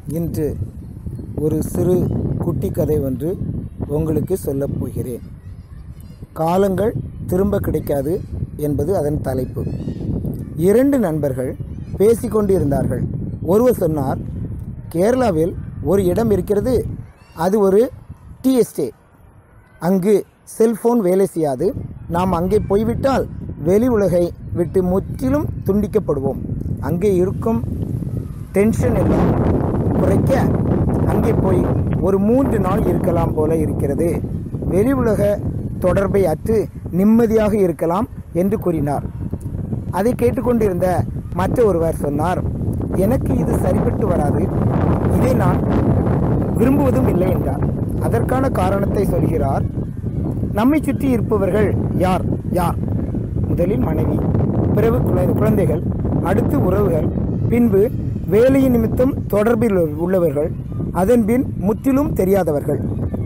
இன்று ஒரு சிறு குட்டி கதை ஒன்று உங்களுக்கு சொல்லப் போகிறேன் காலங்கள் திரும்ப கிடைக்காது என்பது அதன் தலைப்பு இரண்டு நண்பர்கள் பேசிக்கொண்டு இருந்தார்கள் ஒருவர் சொன்னார் கேரளாவில் ஒரு இடம் இருக்கிறது அது ஒரு டீ எஸ்டேட் அங்கு செல்போன் வேலை செய்யாது நாம் அங்கே போய்விட்டால் வெளி உலகை விட்டு முற்றிலும் துண்டிக்கப்படுவோம் அங்கே இருக்கும் டென்ஷன் எல்லாம் குறைக்க அங்கே போய் ஒரு மூன்று நாள் இருக்கலாம் போல இருக்கிறது வெளி உலக தொடர்பை அற்று நிம்மதியாக இருக்கலாம் என்று கூறினார் அதை கேட்டுக்கொண்டிருந்த மற்ற ஒருவர் சொன்னார் எனக்கு இது சரிப்பட்டு வராது இதை நான் விரும்புவதும் இல்லை என்றார் அதற்கான காரணத்தை சொல்கிறார் நம்மை சுற்றி இருப்பவர்கள் யார் யார் முதலில் மனைவி பிறகு குழ- குழந்தைகள் அடுத்து உறவுகள் பின்பு வேலையின் நிமித்தம் தொடர்பில் உள்ளவர்கள் அதன்பின் முற்றிலும் தெரியாதவர்கள்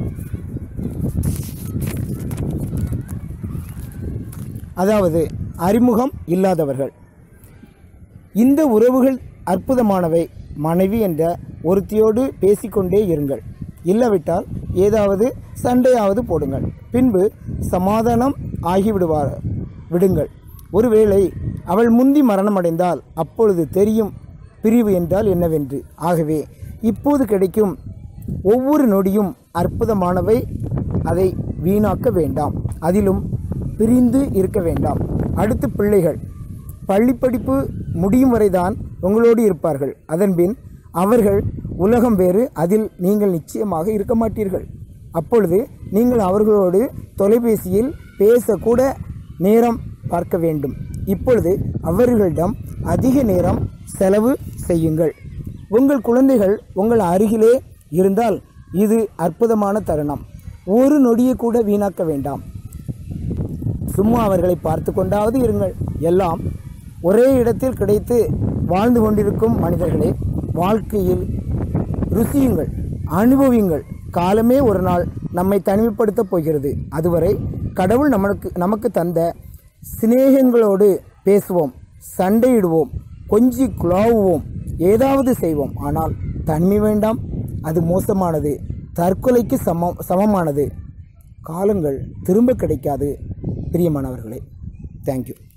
அதாவது அறிமுகம் இல்லாதவர்கள் இந்த உறவுகள் அற்புதமானவை மனைவி என்ற ஒருத்தியோடு பேசிக்கொண்டே இருங்கள் இல்லாவிட்டால் ஏதாவது சண்டையாவது போடுங்கள் பின்பு சமாதானம் ஆகிவிடுவார் விடுங்கள் ஒருவேளை அவள் முந்தி மரணமடைந்தால் அப்பொழுது தெரியும் பிரிவு என்றால் என்னவென்று ஆகவே இப்போது கிடைக்கும் ஒவ்வொரு நொடியும் அற்புதமானவை அதை வீணாக்க வேண்டாம் அதிலும் பிரிந்து இருக்க வேண்டாம் அடுத்து பிள்ளைகள் பள்ளி படிப்பு முடியும் வரைதான் உங்களோடு இருப்பார்கள் அதன்பின் அவர்கள் உலகம் வேறு அதில் நீங்கள் நிச்சயமாக இருக்க மாட்டீர்கள் அப்பொழுது நீங்கள் அவர்களோடு தொலைபேசியில் பேசக்கூட நேரம் பார்க்க வேண்டும் இப்பொழுது அவர்களிடம் அதிக நேரம் செலவு செய்யுங்கள் உங்கள் குழந்தைகள் உங்கள் அருகிலே இருந்தால் இது அற்புதமான தருணம் ஒரு நொடியை கூட வீணாக்க வேண்டாம் சும்மா அவர்களை பார்த்து கொண்டாவது இருங்கள் எல்லாம் ஒரே இடத்தில் கிடைத்து வாழ்ந்து கொண்டிருக்கும் மனிதர்களே வாழ்க்கையில் ருசியுங்கள் அனுபவியுங்கள் காலமே ஒரு நாள் நம்மை தனிமைப்படுத்தப் போகிறது அதுவரை கடவுள் நமக்கு நமக்கு தந்த சிநேகங்களோடு பேசுவோம் சண்டையிடுவோம் கொஞ்சி குழாவுவோம் ஏதாவது செய்வோம் ஆனால் தனிமை வேண்டாம் அது மோசமானது தற்கொலைக்கு சமம் சமமானது காலங்கள் திரும்ப கிடைக்காது பிரியமானவர்களே தேங்க்யூ